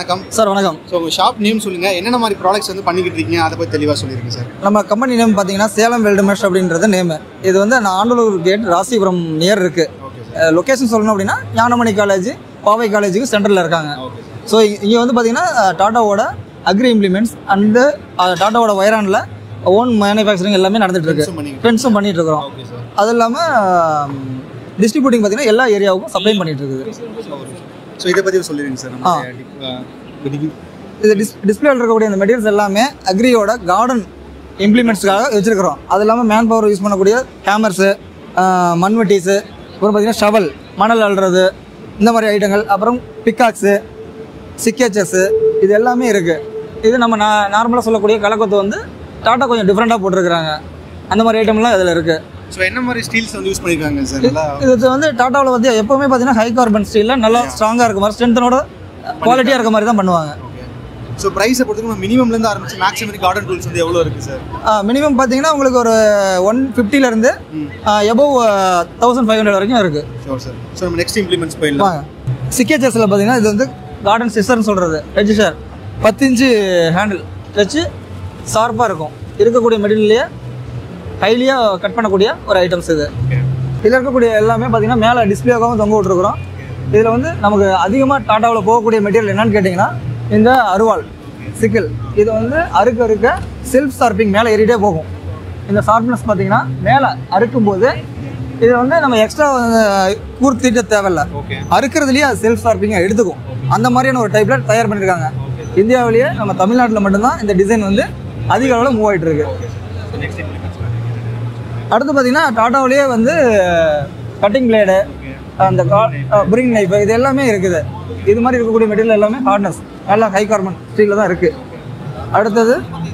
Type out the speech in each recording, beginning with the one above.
வணக்கம் சார் வணக்கம் ஸோ உங்கள் ஷாப் நேம் சொல்லுங்கள் என்னென்ன மாதிரி ப்ராடக்ட்ஸ் வந்து பண்ணிக்கிட்டு இருக்கீங்க அதை பற்றி தெளிவாக சொல்லிருங்க சார் நம்ம கம்பெனி நேம் பார்த்தீங்கன்னா சேலம் வெல்டு மெஷ் அப்படின்றது நேமு இது வந்து நான் ஆண்டலூர் கேட் ராசிபுரம் நியர் இருக்கு லொக்கேஷன் சொல்லணும் அப்படின்னா ஞானமணி காலேஜ் பாவை காலேஜுக்கு சென்டரில் இருக்காங்க ஸோ இங்கே வந்து பார்த்தீங்கன்னா டாட்டாவோட அக்ரி இம்ப்ளிமெண்ட்ஸ் அண்டு டாட்டாவோட வைரானில் ஓன் மேனுஃபேக்சரிங் எல்லாமே நடந்துட்டு இருக்கு Fencing பண்ணிக்கிட்டு ஃபென்ஸும் பண்ணிட்டு இருக்கிறோம் ஓகே சார் அது இல்லாமல் டிஸ்ட்ரிபியூட்டிங் பார்த்தீங்கன்னா எல்லா ஏரியாவுக்கும் சப்ளை பண்ணிட்டு இருக்குது ஸோ இதை பற்றி சொல்லிடுங்க சார் ஆ. நம்ம இது டிஸ் டிஸ்பிளேல இருக்கக்கூடிய இந்த மெட்டீரியல்ஸ் எல்லாமே அக்ரியோட கார்டன் இம்ப்ளிமெண்ட்ஸ்க்காக வச்சிருக்கிறோம் அது இல்லாமல் மேன் பவர் யூஸ் பண்ணக்கூடிய ஹேமர்ஸு மண்வெட்டிஸு அப்புறம் பார்த்தீங்கன்னா ஷவல் மணல் அள்ளுறது இந்த மாதிரி ஐட்டங்கள் அப்புறம் பிக்காக்ஸு சிக்கேச்சஸ்ஸு இது எல்லாமே இருக்குது இது நம்ம நா நார்மலாக சொல்லக்கூடிய கலக்கத்து வந்து டாட்டா கொஞ்சம் டிஃப்ரெண்ட்டாக போட்டிருக்கிறாங்க அந்த மாதிரி ஐட்டம்லாம் இதில் இருக்குது ஸோ என்ன மாதிரி ஸ்டீல்ஸ் வந்து யூஸ் பண்ணியிருக்காங்க சார் நல்லா இது வந்து டாட்டாவில் வந்து எப்போவுமே பார்த்தீங்கன்னா ஹை கார்பன் ஸ்டீலில் நல்லா ஸ்ட்ராங்காக இருக்க மாதிரி ஸ்ட்ரென்த்தனோட குவாலிட்டியாக இருக்க மாதிரி தான் பண்ணுவாங்க ஓகே ஸோ ப்ரைஸை பொறுத்தவரைக்கும் நம்ம மினிமம்லேருந்து ஆரம்பிச்சு மேக்ஸிமம் கார்டன் டூல்ஸ் வந்து எவ்வளோ இருக்குது சார் மினிமம் பார்த்தீங்கன்னா உங்களுக்கு ஒரு ஒன் ஃபிஃப்டிலேருந்து எபோவ் தௌசண்ட் ஃபைவ் ஹண்ட்ரட் வரைக்கும் இருக்குது ஷோர் சார் ஸோ நம்ம நெக்ஸ்ட் இம்ப்ளிமெண்ட்ஸ் போயிடலாம் வாங்க சிக்கேச்சஸில் பார்த்தீங்கன்னா இது வந்து கார்டன் சிஸ்டர்னு சொல்கிறது ரெஜிஸ்டர் பத்து இன்ச்சு ஹேண்டில் வச்சு ஷார்ப்பாக இருக்கும் இருக்கக்கூடிய மெட்டீரியல்லையே ஹைலியாக கட் பண்ணக்கூடிய ஒரு ஐட்டம்ஸ் இது இதில் இருக்கக்கூடிய எல்லாமே பார்த்தீங்கன்னா மேலே டிஸ்பிளேக்காகவும் தொங்க விட்டுருக்குறோம் இதில் வந்து நமக்கு அதிகமாக டாட்டாவில் போகக்கூடிய மெட்டீரியல் என்னன்னு கேட்டிங்கன்னா இந்த அருவாள் சிக்கல் இது வந்து அறுக்க அறுக்க செல்ஃப் ஷார்ப்பிங் மேலே ஏறிட்டே போகும் இந்த ஷார்ப்னஸ் பார்த்தீங்கன்னா மேலே அறுக்கும்போது இது வந்து நம்ம எக்ஸ்ட்ரா கூர்த்திட்ட தேவையில்ல ஓகே அறுக்கிறதுலேயே அது செல்ஃப் ஷார்ப்பிங்காக எடுத்துக்கும் அந்த மாதிரியான ஒரு டைப்பில் தயார் பண்ணியிருக்காங்க இந்தியாவிலேயே நம்ம தமிழ்நாட்டில் மட்டும்தான் இந்த டிசைன் வந்து அதிக அளவில் மூவ் ஆகிட்டு இருக்கு நெக்ஸ்ட் இம்ப்ளிமெண்ட்ஸ் அடுத்து பார்த்தீங்கன்னா டாட்டாவிலேயே வந்து கட்டிங் பிளேடு அந்த பிரிங் நைஃப் இது எல்லாமே இருக்குது இது மாதிரி இருக்கக்கூடிய மெட்டீரியல் எல்லாமே ஹார்ட்னஸ் நல்லா ஹை கார்பன் ஸ்டீலில் தான் இருக்குது அடுத்தது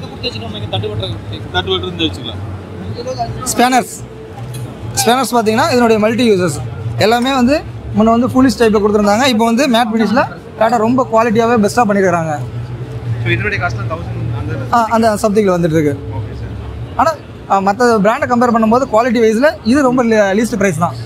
ஸ்பேனர்ஸ் ஸ்பேனர்ஸ் பார்த்தீங்கன்னா இதனுடைய மல்டி யூசர்ஸ் எல்லாமே வந்து முன்ன வந்து ஃபுல்லிஷ் டைப்பில் கொடுத்துருந்தாங்க இப்போ வந்து மேட் ஃபினிஷில் டாட்டா ரொம்ப குவாலிட்டியாகவே பெஸ்ட்டாக பண்ணியிருக்காங்க ஸோ இதனுடைய காஸ்ட்லாம் தௌசண்ட் அந்த ஆ, அந்த சம்திங்கில் வந்துட்டு இருக்கு ஓகே சார் ஆனால் மற்ற பிராண்டை கம்பேர் பண்ணும்போது குவாலிட்டி வைஸில் இது ரொம்ப லீஸ்ட் ப்ரைஸ் தான்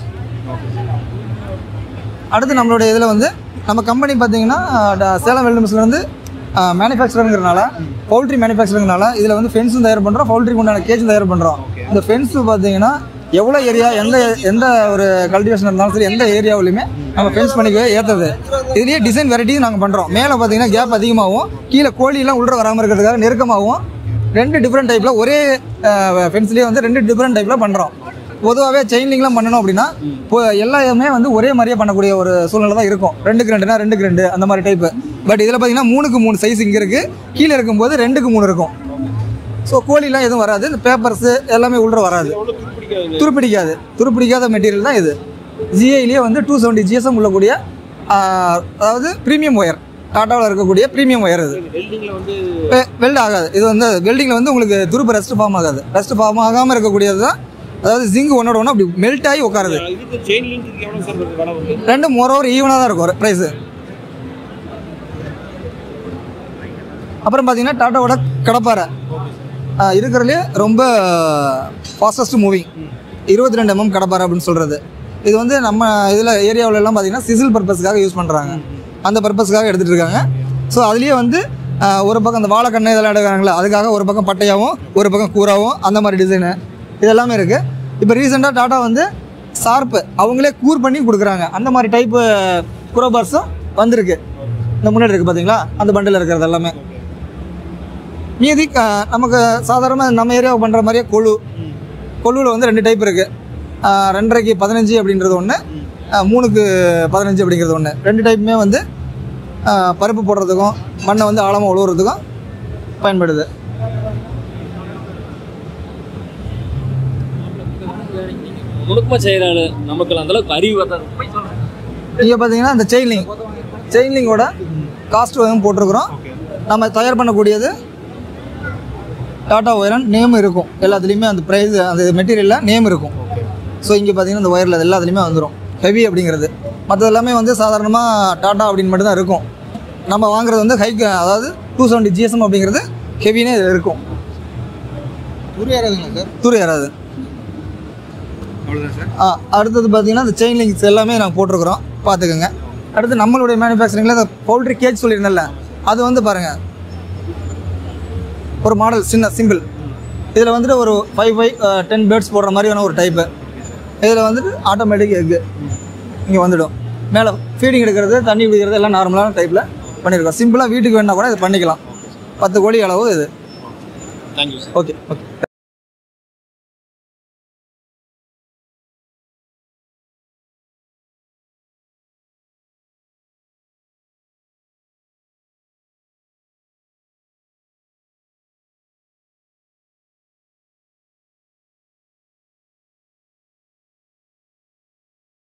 அடுத்து நம்மளுடைய இதில் வந்து நம்ம கம்பெனி பார்த்தீங்கன்னா ட- சேலம் வெல்டுமிஸ்ல வந்து மேனுஃபேக்சருங்கிறனால பவுல்ட்ரி மேனுஃபேக்சருங்கிறனால இதில் வந்து ஃபென்ஸும் தயார் பண்ணுறோம் பவுல்ட்ரிக்கு உண்டான கேஜும் தயார் பண்ணுறோம் இந்த ஃபென்ஸு பார்த்தீங்கன்னா எவ்வளோ ஏரியா எந்த எந்த ஒரு கல்டிவேஷன் இருந்தாலும் சரி எந்த ஏரியாவிலையுமே நம்ம ஃபென்ஸ் பண்ணிக்கவே ஏற்றது இதுலேயே டிசைன் வெரைட்டியும் நாங்கள் பண்ணுறோம் மேலே பார்த்தீங்கன்னா கேப் அதிகமாகவும் கீழே கோழியெல்லாம் உள்ள வராமல் இருக்கிறதுக்காக நெருக்கமாகவும் ரெண்டு டிஃப்ரெண்ட் டைப்பில் ஒரே ஃபென்ஸ்லேயே வந்து ரெண்டு டிஃப்ரெண்ட் டைப்பில் பண்ணுறோம் பொதுவாகவே செயின் லிங்க்லாம் பண்ணணும் அப்படின்னா இப்போ எல்லாமே வந்து ஒரே மாதிரியே பண்ணக்கூடிய ஒரு சூழ்நிலை தான் இருக்கும் ரெண்டுக்கு ரெண்டுனா ரெண்டுக்கு ரெண்டு அந்த மாதிரி டைப்பு பட் இதில் பார்த்தீங்கன்னா மூணுக்கு மூணு சைஸ் இங்கே இருக்குது கீழே இருக்கும்போது ரெண்டுக்கு மூணு இருக்கும் ஸோ கோழிலாம் எதுவும் வராது இந்த பேப்பர்ஸு எல்லாமே உள்ள வராது துருப்பிடிக்காது துருப்பிடிக்காத மெட்டீரியல் தான் இது ஜிஐலேயே வந்து டூ செவன்ட்டி ஜிஎஸ்எம் உள்ளக்கூடிய ஆஹ், அதாவது ப்ரீமியம் ஒயர் டாட்டாவில் இருக்கக்கூடிய ப்ரீமியம் ஒயர் இது வெல்ட் ஆகாது இது வந்து வெல்டிங்கில் வந்து உங்களுக்கு துருப்பு ரெஸ்ட் ஃபார்ம் ஆகாது ரெஸ்ட் ஃபார்ம் ஆகாமல் இருக்கக்கூடியது தான் அதாவது ஜிங்க் ஒன்னோட ஒன்று அப்படி மெல்ட் ஆகி உட்காருது இதுக்கு செயின் லிங்க்கு எவ்வளோ சார் வருது விலை வந்து ரெண்டும் மோரோவர் ஈவனாக தான் இருக்கும் ப்ரைஸு அப்புறம் பார்த்தீங்கன்னா டாட்டாவோட கடப்பாரை ஆஹ், இருக்கிறதுலே ரொம்ப ஃபாஸ்டஸ்ட் மூவிங் இருபத்தி ரெண்டு எம்எம் கடப்பாரை அப்படின்னு சொல்கிறது இது வந்து நம்ம இதில் ஏரியாவுல எல்லாம் பார்த்தீங்கன்னா சிசில் பர்பஸ்க்காக யூஸ் பண்ணுறாங்க அந்த பர்பஸ்க்காக எடுத்துகிட்டு இருக்காங்க ஸோ அதுலேயே வந்து ஆஹ், ஒரு பக்கம் அந்த வாழைக்கண்ணை இதெல்லாம் எடுக்கிறாங்களே அதுக்காக ஒரு பக்கம் பட்டையாகவும் ஒரு பக்கம் கூறாவும் அந்த மாதிரி டிசைனு இதெல்லாமே இருக்குது இப்போ ரீசெண்டாக டாட்டா வந்து ஷார்ப்பு அவங்களே கூர் பண்ணி கொடுக்குறாங்க அந்த மாதிரி டைப்பு குரோபார்ஸும் வந்திருக்கு இந்த முன்னாடி இருக்குது பார்த்தீங்களா அந்த பண்டில் இருக்கிறது எல்லாமே மீதி க- நமக்கு சாதாரணமாக நம்ம ஏரியாவை பண்ணுற மாதிரியே கொழு கொழுவில் வந்து ரெண்டு டைப் இருக்குது ரெண்டரைக்கு பதினஞ்சு அப்படின்றது ஒன்று மூணுக்கு பதினஞ்சு அப்படிங்கிறது ஒன்று ரெண்டு டைப்புமே வந்து ஆ, பருப்பு போடுறதுக்கும் மண்ணை வந்து ஆழமாக உழுவுறதுக்கும் பயன்படுது நுணுக்கமாக செய்கிற ஆளு நமக்கு அந்த அளவுக்கு அறிவு வராது இங்கே பார்த்தீங்கன்னா இந்த செயின்லிங் செயின்லிங்கோட காஸ்ட் வந்து போட்டிருக்கிறோம் நம்ம தயார் பண்ணக்கூடியது டாடா ஒயரன் நேம் இருக்கும் எல்லாத்துலேயுமே அந்த ப்ரைஸ் அந்த மெட்டீரியலில் நேம் இருக்கும் ஸோ இங்கே பார்த்தீங்கன்னா இந்த ஒயரில் எல்லாத்துலேயுமே வந்துடும் ஹெவி அப்படிங்கிறது மற்றது எல்லாமே வந்து சாதாரணமாக டாடா அப்படின்னு மட்டும் தான் இருக்கும் நம்ம வாங்குறது வந்து ஹை அதாவது டூ செவன்ட்டி ஜிஎஸ்எம் அப்படிங்கிறது ஹெவினே இதில் இருக்கும் துரு யாராதுங்களா சார் துரு ஏறாது அவ்வளோதான் சார் ஆ அடுத்தது பார்த்தீங்கன்னா இந்த செயின் லிங்க்ஸ் எல்லாமே நாங்கள் போட்டிருக்கிறோம் பார்த்துக்கோங்க அடுத்து நம்மளுடைய மேனுஃபேக்சரிங்கில் இந்த பவுல்ட்ரி கேஜ் சொல்லியிருந்தேன்ல அது வந்து பாருங்கள் ஒரு மாடல் சின்ன சிம்பிள் இதில் வந்துட்டு ஒரு ஃபைவ் ஃபைவ் டென் பேர்ட்ஸ் போடுற மாதிரியான ஒரு டைப்பு இதில் வந்துட்டு ஆட்டோமேட்டிக் எக்கு இங்கே வந்துடும் மேலே ஃபீடிங் எடுக்கிறது தண்ணி குடிக்கிறது எல்லாம் நார்மலான டைப்பில் பண்ணியிருக்கோம் சிம்பிளாக வீட்டுக்கு வேணால் கூட இது பண்ணிக்கலாம் பத்து கோழி அளவு இது தேங்க்யூ சார் ஓகே ஓகே